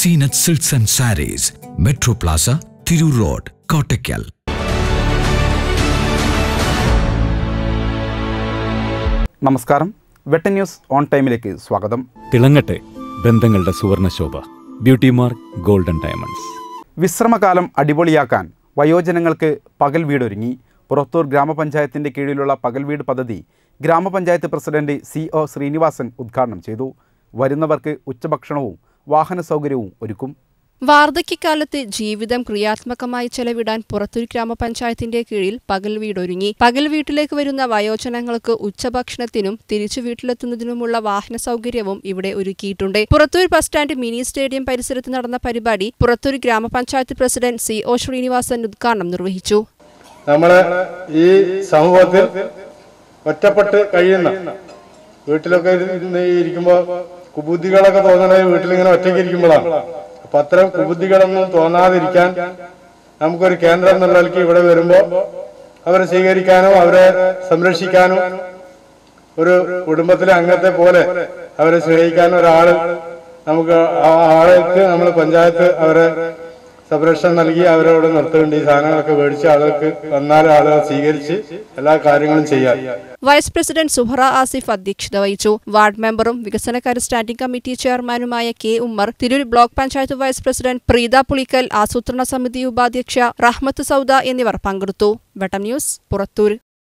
Zeenath silks and sarees metro plaza Tirur road Kottakkal നമസ്കാരം വെട്ടൻ news on ടൈമിലേക്ക് സ്വാഗതം തിളങ്ങട്ടെ ബന്ധങ്ങളുടെ സുവർണശോഭ ബ്യൂട്ടി മാർക്ക് ഗോൾഡൻ ഡയമണ്ട്സ് വിശ്രമകാലം അടിപൊളിയാക്കാൻ വയോജനങ്ങൾക്ക് പകൽ വീടൊരുങ്ങി പുറത്തൂർ ഗ്രാമപഞ്ചായത്തിൻ്റെ കീഴിലുള്ള പകൽ വീട് പദ്ധതി ഗ്രാമപഞ്ചായത്ത് പ്രസിഡന്റ് സി ഒ ശ്രീനിവാസൻ ഉദ്ഘാടനം ചെയ്തു വരുന്നവർക്ക് ഉച്ചഭക്ഷണവും വാഹന സൗകര്യവും ഒരുക്കും വാർദ്ധക്യകാലത്ത് ജീവിതം ക്രിയാത്മകമായി ചെലവിടാൻ പുറത്തൂർ ഗ്രാമപഞ്ചായത്തിന്റെ കീഴിൽ പകൽ വീടൊരുങ്ങി പകൽ വീട്ടിലേക്ക് വരുന്ന വയോജനങ്ങൾക്ക് ഉച്ചഭക്ഷണത്തിനും തിരിച്ചു വീട്ടിലെത്തുന്നതിനുമുള്ള വാഹന സൗകര്യവും ഇവിടെ ഒരുക്കിയിട്ടുണ്ട് Purathur bus stand mini stadium പരിസരത്ത് നടന്ന പരിപാടി പുറത്തൂർ ഗ്രാമപഞ്ചായത്ത് പ്രസിഡന്റ് സി ഒ ശ്രീനിവാസൻ ഉദ്ഘാടനം നിർവഹിച്ചു നമ്മള് ഈ സമൂഹത്തിൽ ഒറ്റപ്പെട്ട് കഴിയുന്ന വീട്ടിലൊക്കെ ഇരുന്ന് ഇരിക്കുമ്പോ കുബുദ്ധികളൊക്കെ തോന്നണത് വീട്ടിലിങ്ങനെ ഒറ്റയ്ക്ക് ഇരിക്കുമ്പോഴാണ് അപ്പൊ അത്തരം കുബുദ്ധികളൊന്നും തോന്നാതിരിക്കാൻ നമുക്കൊരു കേന്ദ്രം എന്നുള്ളവർക്ക് ഇവിടെ വരുമ്പോ അവരെ സ്വീകരിക്കാനും അവരെ സംരക്ഷിക്കാനും ഒരു കുടുംബത്തിലെ അംഗത്തെ പോലെ അവരെ സ്നേഹിക്കാനും ഒരാള് നമുക്ക് ആ ആൾക്ക് നമ്മൾ പഞ്ചായത്ത് അവരെ സംരക്ഷണം നൽകി അവരോട് നിർത്തുന്നുണ്ട് ഈ സാധനങ്ങളൊക്കെ മേടിച്ച് ആളുകൾക്ക് വന്നാൽ ആളുകളെ സ്വീകരിച്ച് എല്ലാ കാര്യങ്ങളും ചെയ്യാം വൈസ് പ്രസിഡന്റ് സുഹറ ആസിഫ് അധ്യക്ഷത വഹിച്ചു വാർഡ് മെമ്പറും വികസനകാര്യ സ്റ്റാൻഡിംഗ് കമ്മിറ്റി ചെയർമാനുമായ K Ummer Tirur block panchayat vice president Preetha Pulikkal ആസൂത്രണ സമിതി ഉപാധ്യക്ഷ റഹ്മത്ത് സൗദ എന്നിവർ പങ്കെടുത്തു വെട്ടം ന്യൂസ് പുറത്തൂർ